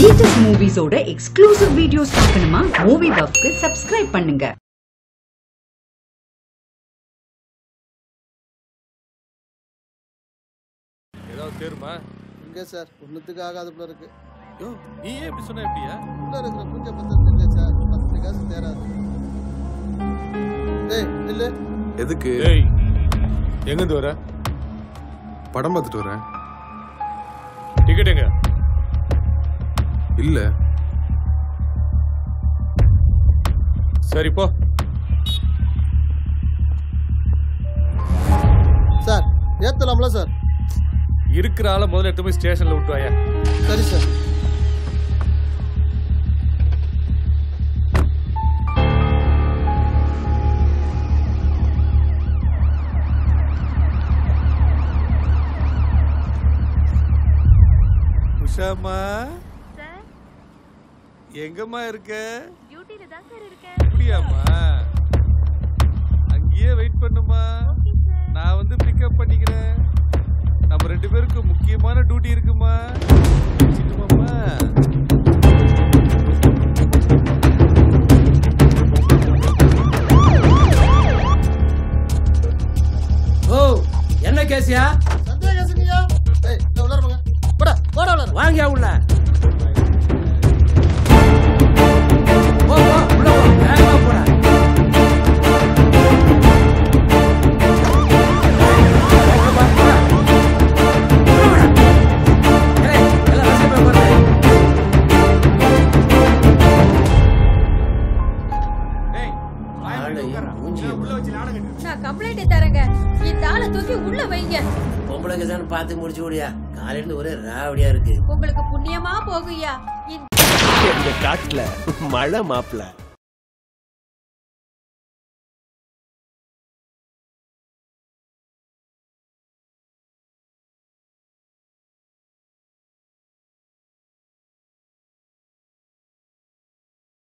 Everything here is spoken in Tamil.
லேட்டஸ்ட் மூவிஸோட எக்ஸ்க்ளூசிவ் வீடியோஸ் பார்க்கணுமா மூவி பஃப்க்கு சப்ஸ்கிரைப் பண்ணுங்க ஏதாவது தேருமா இங்கே சார் ஒன்றுத்துக்கு ஆகாத போல இருக்கு யோ நீ ஏன் இப்படி சொன்ன எப்படியா உள்ள இருக்கிற பூஜை பத்திரம் இல்லை சார் பத்து காசு தேராது டேய் இல்லை எதுக்கு டேய் எங்கேருந்து வர படம் பார்த்துட்டு வரேன் டிக்கெட் எங்க இல்ல சரி போ சார் ஏற்றலாம்ல சார் இருக்கிற ஆளை முதல்ல எடுத்து போய் ஸ்டேஷன்ல விட்டு வாயா சரி சார் உஷாமா சார் எங்கம்மா இருக்க டியூட்டில தான் சார் இருக்கேன் அப்படியாம்மா அங்கேயே வெயிட் பண்ணுமா ஓகே சார் நான் வந்து பிக்கப் பண்ணிக்கிறேன் நம்ம ரெண்டு பேருக்கு முக்கியமான டியூட்டி இருக்குமா வச்சுக்குமாம்மா? ஓ என்ன கேசியா சந்தேகசிங்கய்யா ஏய் நான் உள்ள இருப்பாங்க போடா போடா உள்ள வாங்கியா உள்ள போ போ உள்ள போ வேகமா போடா வேகமா போடா. உள்ள போடா. ஏய், எல்லாம் வசதியா போடுறே. ஆளை மூஞ்சியை பாரு. நான் கம்ப்ளைண்ட் தரேங்க இந்த ஆளை தூக்கி உள்ள வைங்க பொம்பளைங்க தான் பார்த்து முடிச்சு விடியா காலையில ஒரே ராவடியா இருக்கு உங்களுக்கு புண்ணியமா போகுயா இந்த எங்க காட்டுல மழை மாப்பிள்ள